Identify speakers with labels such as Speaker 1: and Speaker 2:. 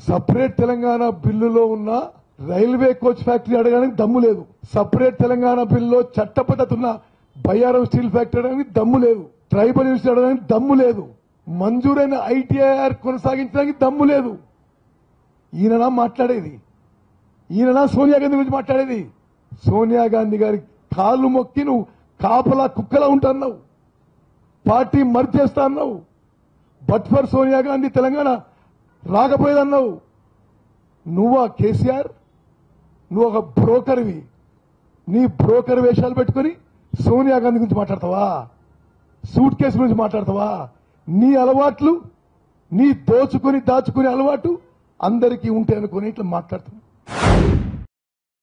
Speaker 1: separate Telangana బిల్లులో ఉన్న railway coach factory అడగడానికి దమ్ము లేదు సపరేట్ తెలంగాణ బిల్లులో చట్టపద్ధతి ఉన్న బయ్యారం స్టీల్ ఫ్యాక్టరీ అడగడానికి దమ్ము లేదు ట్రైబల్ యూనివర్సిటీ అడగడానికి దమ్ము లేదు మంజూరైన ఐటీఐఆర్ కొనసాగించడానికి దమ్ము లేదు ఈయననా మాట్లాడేది ఈయననా సోనియా గాంధీ గురించి మాట్లాడేది సోనియా గాంధీ గారి కాళ్ళు మొక్కి నువ్వు కాపలా కుక్కలా ఉంటున్నావు పార్టీ మర్జ్ చేస్తా అన్నావు బట్ ఫర్ సోనియా గాంధీ తెలంగాణ రాకపోయేదన్నావు నువ్వా కేసీఆర్ నువ్వు ఒక బ్రోకర్వి నీ బ్రోకర్ వేషాలు పెట్టుకొని సోనియా గాంధీ గురించి మాట్లాడతావా సూట్ కేసు గురించి మాట్లాడతావా నీ అలవాట్లు నీ దోచుకొని దాచుకునే అలవాటు అందరికీ ఉంటాయి అనుకుని ఇట్లా మాట్లాడుతున్నావు